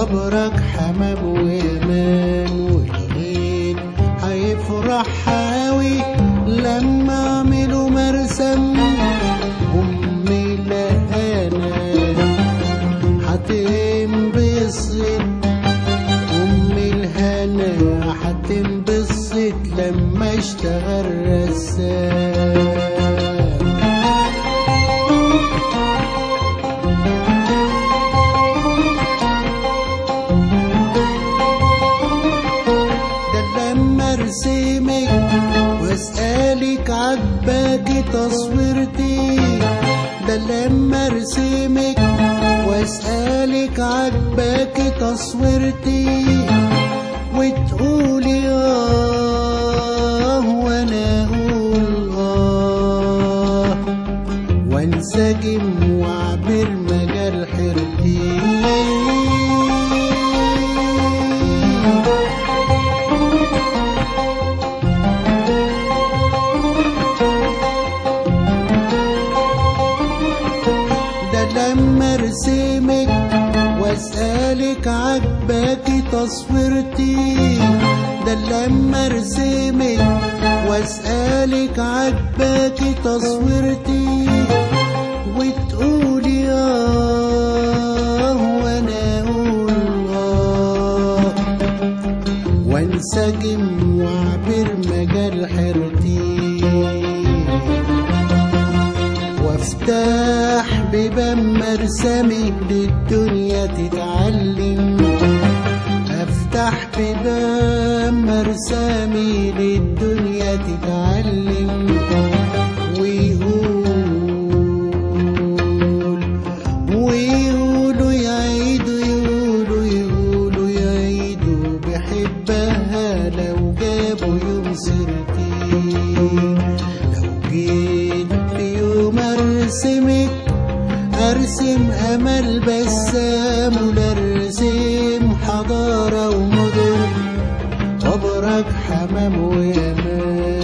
وابرك حمام ويمان والغيل هيفرح حاوي لما اعملوا مرسم امي لقانا هتنبسط امي الهنا هتنبسط لما اشتغل رسام ده لما ارسمك واسألك عجباكي تصويرتي ده لما ارسمك واسألك عجباكي تصويرتي وتقولي اه وانا اقول اه وانسجم واعبر مجال حيرتي ده لما ارسمك واسألك عجباكي تصويرتي ده لما ارسمك واسألك عجباكي تصويرتي وتقولي اه وانا اقول اه وانسجم واعبر مجال حيرتي وافتح بيبان مرسمي للدنيا تتعلم افتح بيبان مرسمي للدنيا تتعلم ويقول ويقولوا يعيدوا يقولوا يقولوا يعيدوا بحبها لو جابوا يوم سيرتي لو جيت في يوم ارسمك ارسم امل بسام ولا ارسم حضاره ومدن وابرك حمام ويمان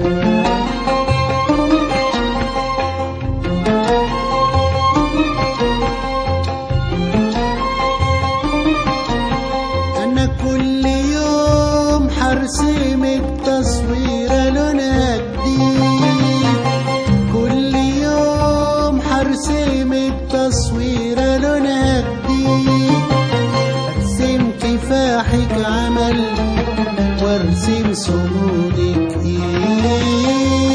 انا كل يوم حرسمك تصويرة لونها جديد كل يوم حرسمك تصويرة لونها جديد ارسم كفاحك عمل وارسم صمودك ايد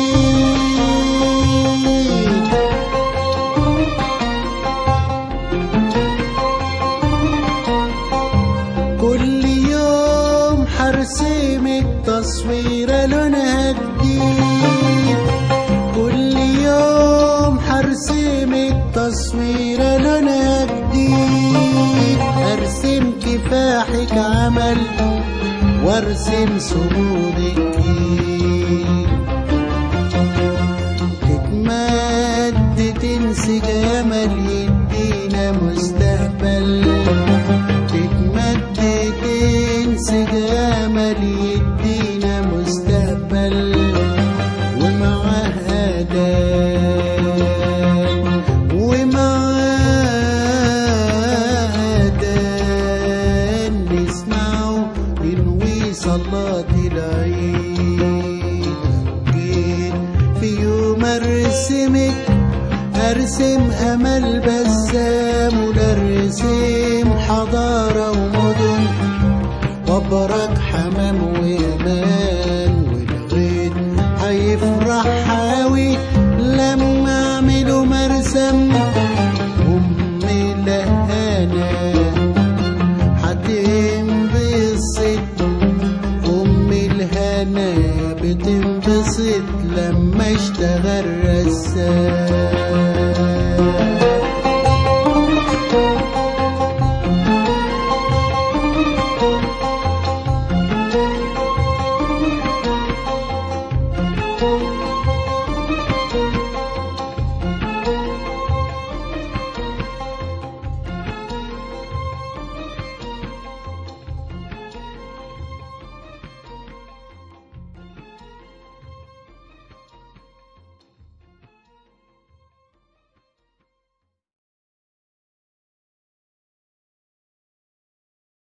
كل يوم حرسمك تصويرة لونها جديد كل يوم حرسمك تصويرة لونها جديد ارسم كفاحك عمل وارسم صمودك تتمد تنسجم يدينا مستقبل تتمد تنسجم يدينا مستقبل ومعاه أداء ومعاه أداء نسمعه بنوي صلاة العيد لو جيت في يوم ارسمك ارسم امل بسام ولا ارسم حضاره ومدن وابرك حمام ويمان